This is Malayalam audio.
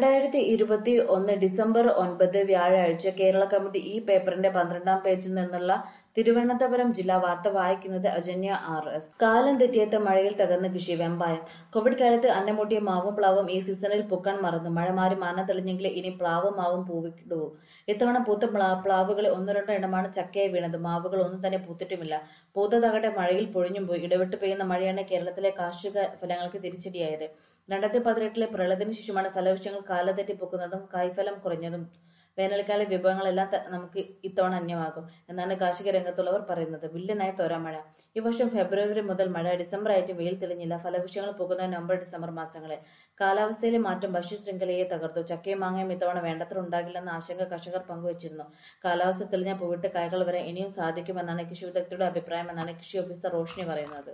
രണ്ടായിരത്തി ഇരുപത്തി ഒന്ന് ഡിസംബർ ഒൻപത് വ്യാഴാഴ്ച കേരള കൗമുദി ഈ പേപ്പറിന്റെ പന്ത്രണ്ടാം പേജിൽ നിന്നുള്ള തിരുവനന്തപുരം ജില്ലാ വാർത്ത വായിക്കുന്നത് അജന്യ ആർ എസ് കാലം തെറ്റിയെത്ത മഴയിൽ തകർന്ന കൃഷി വെമ്പായം കോവിഡ് കാലത്ത് അന്നമൂട്ടിയ മാവും പ്ലാവും ഈ സീസണിൽ പൂക്കാൻ മറന്നു മഴ മാറി മാനം തെളിഞ്ഞെങ്കിൽ ഇനി പ്ലാവും മാവും പൂവിടൂ ഇത്തവണ പൂത്ത പ്ലാ- പ്ലാവുകൾ ഒന്നു രണ്ടോ എണ്ണമാണ് ചക്കയായി വീണത് മാവുകൾ ഒന്നും തന്നെ പൂത്തിട്ടുമില്ല പൂത്തതാകട്ടെ മഴയിൽ പൊഴിഞ്ഞും പോയി ഇടവിട്ട് പെയ്യുന്ന മഴയാണ് കേരളത്തിലെ കാർഷിക ഫലങ്ങൾക്ക് തിരിച്ചടിയായത് രണ്ടായിരത്തി പതിനെട്ടിലെ പ്രളയത്തിന് ശേഷമാണ് ഫലവൃക്ഷങ്ങൾ കാലതെറ്റി പൊക്കുന്നതും കായ്ഫലം കുറഞ്ഞതും വേനൽക്കാല വിഭവങ്ങളെല്ലാം ത- നമുക്ക് ഇത്തവണ അന്യമാകും എന്നാണ് കാർഷിക രംഗത്തുള്ളവർ പറയുന്നത് വില്ലനായ തോരാമഴ ഈ വർഷം ഫെബ്രുവരി മുതൽ മഴ ഡിസംബർ ആയിട്ട് വെയിൽ തെളിഞ്ഞില്ല ഫലവൃക്ഷങ്ങൾ പോകുന്ന നവംബർ ഡിസംബർ മാസങ്ങളിൽ കാലാവസ്ഥയിലെ മാറ്റം ഭക്ഷ്യശൃംഖലയെ തകർത്തു ചക്കയും മാങ്ങയും ഇത്തവണ വേണ്ടത്ര ഉണ്ടാകില്ലെന്ന ആശങ്ക കർഷകർ പങ്കുവച്ചിരുന്നു കാലാവസ്ഥ തെളിഞ്ഞ പൂവിട്ട് കായ്കൾ വരെ ഇനിയും സാധിക്കുമെന്നാണ് കൃഷി വിദഗ്ധരുടെ അഭിപ്രായം എന്നാണ് കൃഷി ഓഫീസർ റോഷ്നി പറയുന്നത്